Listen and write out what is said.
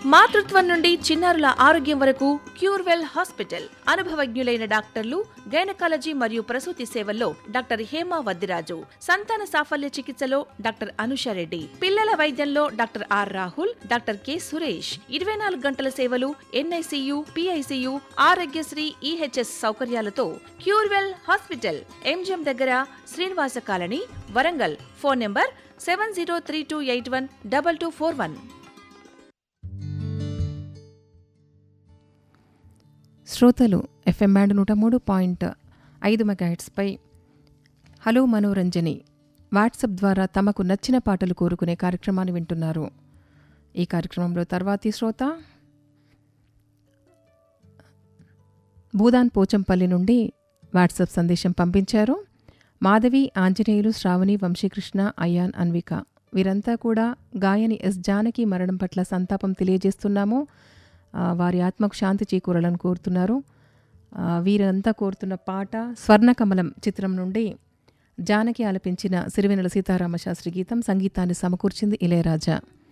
మాతృత్వం నుండి చిన్నారుల ఆరోగ్యం వరకు క్యూర్వెల్ హాస్పిటల్ అనుభవజ్ఞులైన డాక్టర్లు గైనకాలజీ మరియు ప్రసూతి సేవల్లో డాక్టర్ హేమా వద్దిరాజు సంతాన సాఫల్య చికిత్సలో డాక్టర్ అనుషారెడ్డి పిల్లల వైద్యంలో doctor R Rahul doctor K Suresh ఇరవై నాలుగు గంటల సేవలు ఎన్ఐసియు పిఐసియు ఆరోగ్యశ్రీ ఈహెచ్ఎస్ సౌకర్యాలతో క్యూర్వెల్ హాస్పిటల్ ఎంజిఎం దగ్గర Srinivasa colony Warangal phone number seven zero three two eight one double two four one శ్రోతలు ఎఫ్ఎం బ్యాండ్ నూట మూడు పాయింట్ ఐదు మెగాహెట్స్పై హలో మనోరంజని వాట్సాప్ ద్వారా తమకు నచ్చిన పాటలు కోరుకునే కార్యక్రమాన్ని వింటున్నారు ఈ కార్యక్రమంలో తర్వాతి శ్రోత భూదాన్ పోచంపల్లి నుండి వాట్సాప్ సందేశం పంపించారు మాధవి ఆంజనేయులు శ్రావణి వంశీకృష్ణ అయాన్ అన్విక వీరంతా కూడా గాయని ఎస్ జానకి మరణం పట్ల సంతాపం తెలియజేస్తున్నాము ఆ, వారి ఆత్మకు శాంతి చేకూరాలని కోరుతున్నారు ఆ, వీరంతా కోరుతున్న పాట స్వర్ణకమలం చిత్రం నుండి జానకి ఆలపించిన సిరివెనెల సీతారామ శాస్త్రి గీతం సంగీతాన్ని సమకూర్చింది ఇళయరాజా